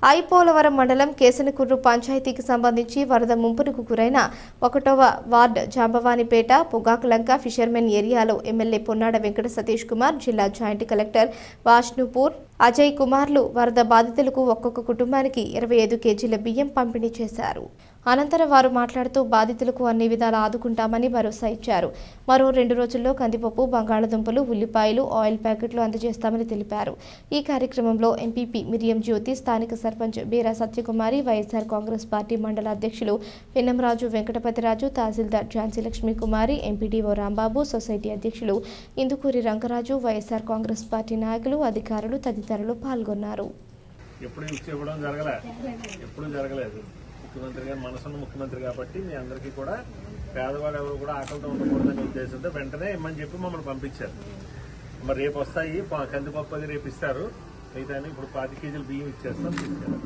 ఐపోలవరం మండలం కేసనకుర్రు పంచాయతీకి సంబంధించి వరద ముంపునకు గురైన ఒకటవ వార్డ్ జాంబవానిపేట పొగాకులంక ఫిషర్మెన్ ఏరియాలో ఎమ్మెల్యే పొన్నాడ వెంకట సతీష్ కుమార్ జిల్లా జాయింట్ కలెక్టర్ వాష్నుపూర్ అజయ్ కుమార్లు వరద బాధితులకు ఒక్కొక్క కుటుంబానికి ఇరవై ఐదు కేజీల బియ్యం పంపిణీ చేశారు అనంతరం వారు మాట్లాడుతూ బాధితులకు అన్ని విధాలా ఆదుకుంటామని భరోసా ఇచ్చారు మరో రెండు రోజుల్లో కందిపప్పు బంగాళదుంపలు ఉల్లిపాయలు ఆయిల్ ప్యాకెట్లు అందజేస్తామని తెలిపారు ఈ కార్యక్రమంలో ఎంపీపీ మిరియం జ్యోతి స్థానిక sarpanch Beera Satyakumari YSR Congress party మండల అధ్యక్షులు పిన్నంరాజు వెంకటపతిరాజు తహసీల్దార్ ఝాన్సీ లక్ష్మీ కుమారి ఎంపీడీఓ రాంబాబు సొసైటీ అధ్యక్షులు Indukuri Rangaraju YSR Congress party నాయకులు అధికారులు తదితరులు పాల్గొన్నారు ఎప్పుడు ఇచ్చి ఇవ్వడం జరగలే ఎప్పుడు జరగలేదు ముఖ్యమంత్రి గారు మనసున్న ముఖ్యమంత్రి కాబట్టి మీ అందరికీ కూడా పేదవాడు ఎవరు కూడా ఆకలితో ఉండకూడదనే ఉద్దేశంతో వెంటనే ఇమ్మని చెప్పి మమ్మల్ని పంపించారు మరి రేపు వస్తాయి ప- కందిపప్పు అది రేపు ఇస్తారు మిగతా ఇప్పుడు పాతి కేజీలు బియ్యం ఇచ్చేస్తాం తీసుకెళ్ళండి.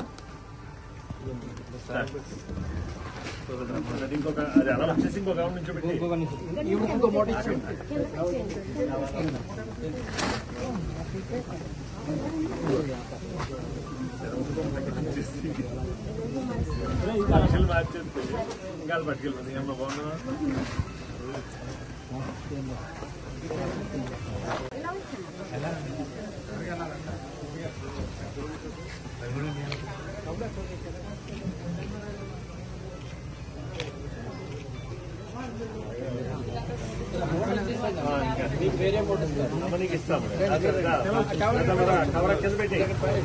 అది ఇంకొక అది అలా వచ్చేసి ఇంకొక ఆవిడ నుంచి పెట్టి లక్షలు మార్చేస్తే ఇంకా అది పట్టుకెళ్ళింది ఏమన్నా బాగున్నా అమ్మ నీకు ఇస్తాము కవర్ కింద పెట్టి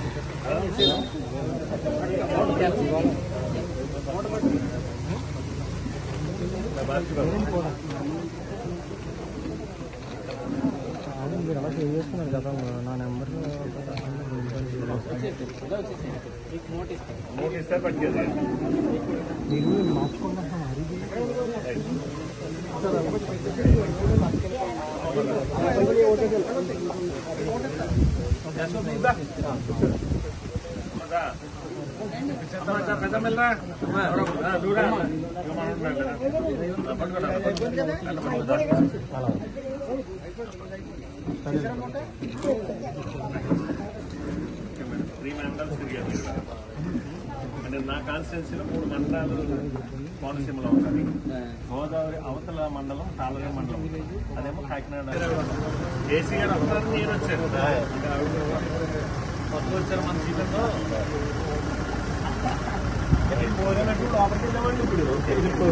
మీరు అలా సేవ్ చేసుకున్నారు కదా నా నెంబర్ మూడు ఇస్తారు పట్టుకెళ్ళి మీరు మార్చుకుంటున్నాం హరికి త్రీ మండలాలు తిరిగారు మీరు. అంటే నా కాన్స్టిట్యున్సీలో మూడు మండలాలు కోనసీమలో ఉన్నాయి గోదావరి అవతల మండలం తాళగా మండలం అదేమో కాకినాడ ఏసీ గారు వస్తారు నేను వచ్చారు మొత్తం వచ్చారు మన సీట్లతో లోపలికి వెళ్ళామండి ఇప్పుడు